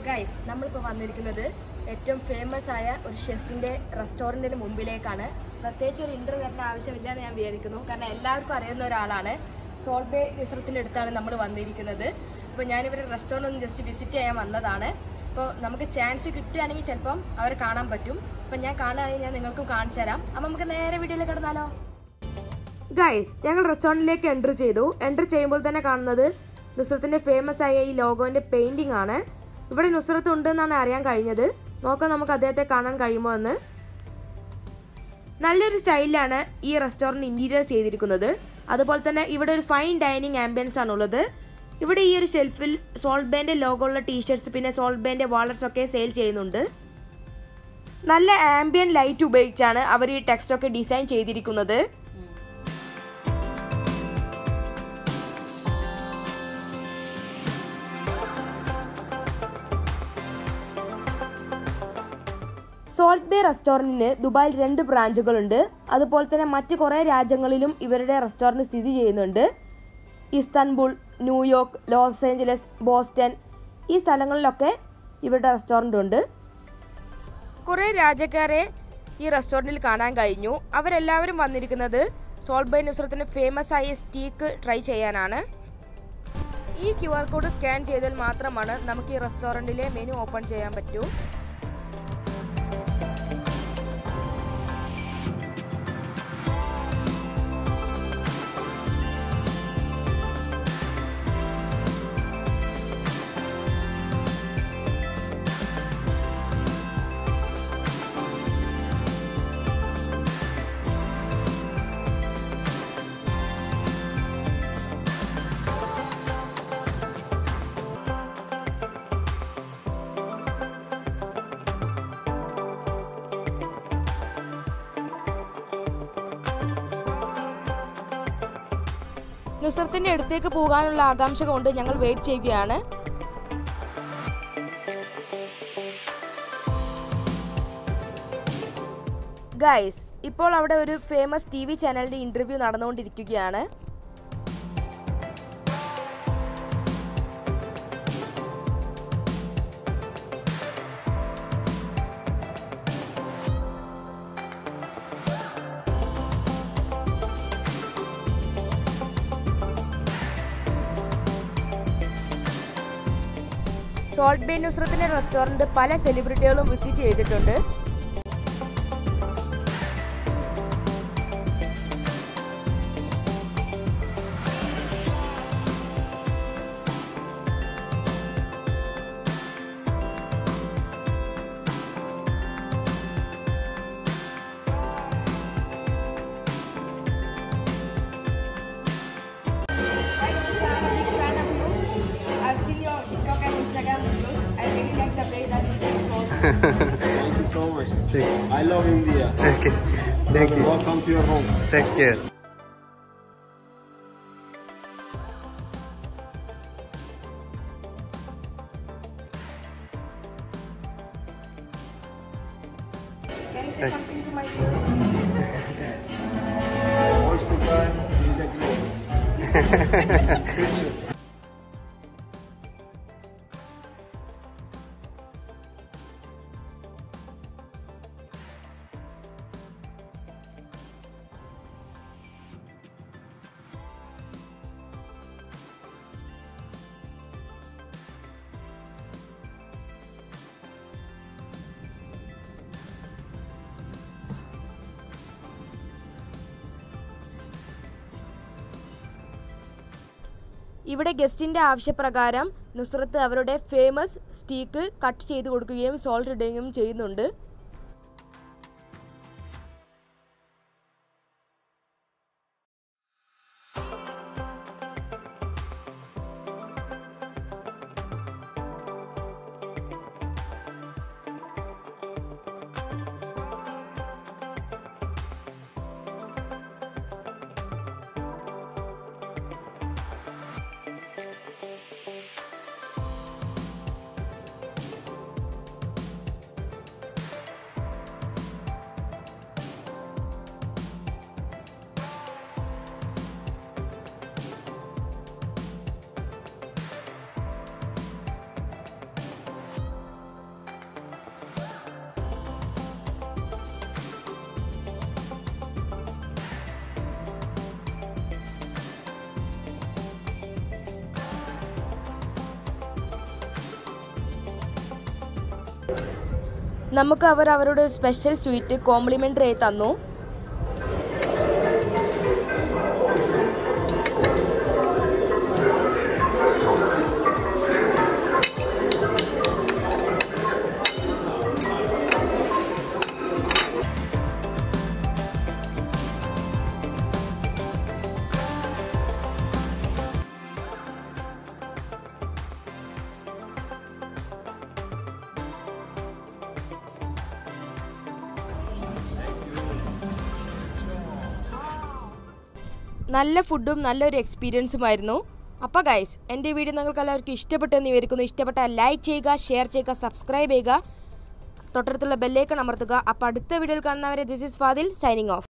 Guys നമ്മളിപ്പോൾ വന്നിരിക്കുന്നത് ഏറ്റവും ഫേമസ് ആയ ഒരു ഷെഫിന്റെ റെസ്റ്റോറൻറ്റിന് മുമ്പിലേക്കാണ് പ്രത്യേകിച്ച് ഒരു ഇൻ്റർ തരേണ്ട ആവശ്യമില്ല എന്ന് ഞാൻ വിചാരിക്കുന്നു കാരണം എല്ലാവർക്കും അറിയുന്ന ഒരാളാണ് സോൾട്ട് ബേ റിസർട്ടിൻ്റെ അടുത്താണ് നമ്മൾ വന്നിരിക്കുന്നത് അപ്പോൾ ഞാനിവരുടെ റെസ്റ്റോറൻറ്റ് ഒന്ന് ജസ്റ്റ് വിസിറ്റ് ചെയ്യാൻ വന്നതാണ് അപ്പോൾ നമുക്ക് ചാൻസ് കിട്ടുകയാണെങ്കിൽ ചിലപ്പം അവരെ കാണാൻ പറ്റും അപ്പം ഞാൻ കാണുകയാണെങ്കിൽ ഞാൻ നിങ്ങൾക്കും കാണിച്ചു തരാം അപ്പം നമുക്ക് നേരെ വീഡിയോയിൽ കിടന്നാലോ ഗൈസ് ഞങ്ങൾ റെസ്റ്റോറൻറ്റിലേക്ക് എൻ്റർ ചെയ്തു എൻ്റർ ചെയ്യുമ്പോൾ തന്നെ കാണുന്നത് നുസ്രത്തിൻ്റെ ഫേമസ് ആയ ഈ ലോഗോൻ്റെ പെയിൻറ്റിംഗ് ആണ് ഇവിടെ നുസ്രത്ത് ഉണ്ട് എന്നാണ് അറിയാൻ കഴിഞ്ഞത് നോക്കാം നമുക്ക് അദ്ദേഹത്തെ കാണാൻ കഴിയുമോ എന്ന് നല്ലൊരു സ്റ്റൈലിലാണ് ഈ റെസ്റ്റോറൻറ്റ് ഇൻറ്റീരിയർ ചെയ്തിരിക്കുന്നത് അതുപോലെ തന്നെ ഇവിടെ ഒരു ഫൈൻ ഡൈനിങ് ആംബിയൻസ് ആണുള്ളത് ഇവിടെ ഈ ഒരു ഷെൽഫിൽ സോൾട്ട് ബേൻ്റെ ലോഗോ ഉള്ള ടീഷർട്സ് പിന്നെ സോൾട്ട് ബേൻ്റെ വാളറ്റ്സ് ഒക്കെ സെയിൽ ചെയ്യുന്നുണ്ട് നല്ല ആംബിയൻ ലൈറ്റ് ഉപയോഗിച്ചാണ് അവർ ഈ ടെക്സ്റ്റ് ഒക്കെ ഡിസൈൻ ചെയ്തിരിക്കുന്നത് സോൾട്ട് ബേ റെസ്റ്റോറൻറ്റിന് ദുബായിൽ രണ്ട് ബ്രാഞ്ചുകളുണ്ട് അതുപോലെ തന്നെ മറ്റ് കുറേ രാജ്യങ്ങളിലും ഇവരുടെ റെസ്റ്റോറൻറ്റ് സ്ഥിതി ചെയ്യുന്നുണ്ട് Istanbul New York Los Angeles Boston ഈ സ്ഥലങ്ങളിലൊക്കെ ഇവരുടെ റെസ്റ്റോറൻ്റ് ഉണ്ട് കുറേ രാജ്യക്കാരെ ഈ റെസ്റ്റോറൻറ്റിൽ കാണാൻ കഴിഞ്ഞു അവരെല്ലാവരും വന്നിരിക്കുന്നത് സോൾട്ട് ബൈ നുസ്രത്തിന് ഫേമസ് ആയ സ്റ്റീക്ക് ട്രൈ ചെയ്യാനാണ് ഈ ക്യു ആർ കോഡ് സ്കാൻ ചെയ്താൽ മാത്രമാണ് നമുക്ക് ഈ റെസ്റ്റോറൻറ്റിലെ മെനു ഓപ്പൺ ചെയ്യാൻ പറ്റൂ നുസർത്തിന്റെ അടുത്തേക്ക് പോകാനുള്ള ആകാംക്ഷ കൊണ്ട് ഞങ്ങൾ വെയിറ്റ് ചെയ്യുകയാണ് ഗൈസ് ഇപ്പോൾ അവിടെ ഒരു ഫേമസ് ടി വി ചാനലിന്റെ ഇന്റർവ്യൂ നടന്നുകൊണ്ടിരിക്കുകയാണ് സോൾട്ട് ബേ നുസ്രത്തിന്റെ റെസ്റ്റോറന്റ് പല സെലിബ്രിറ്റികളും വിസിറ്റ് ചെയ്തിട്ടുണ്ട് I've seen your TikTok and Instagram videos. I really like the way that you take photos. Thank you so much. I love India. Okay. Thank Brother, you. Welcome to your home. Take care. Can you say something to my viewers? Oyster time is a great. Picture. ഇവിടെ ഗസ്റ്റിന്റെ ആവശ്യപ്രകാരം നുസ്രത്ത് അവരുടെ famous steak cut ചെയ്ത് കൊടുക്കുകയും salt ഇടുകയും ചെയ്യുന്നുണ്ട് നമുക്ക് അവർ അവരുടെ special sweet complimentary ആയി തന്നു നല്ല ഫുഡും നല്ലൊരു എക്സ്പീരിയൻസുമായിരുന്നു അപ്പോൾ ഗൈസ് എൻ്റെ വീഡിയോ നിങ്ങൾക്ക് എല്ലാവർക്കും ഇഷ്ടപ്പെട്ടെന്ന് വിവരിക്കുന്നു ഇഷ്ടപ്പെട്ടാൽ ലൈക്ക് ചെയ്യുക ഷെയർ ചെയ്യുക സബ്സ്ക്രൈബ് ചെയ്യുക തൊട്ടടുത്തുള്ള ബെല്ലേക്കൺ അമർത്തുക അപ്പോൾ അടുത്ത വീഡിയോയിൽ കാണുന്നവരെ this is Fadil signing of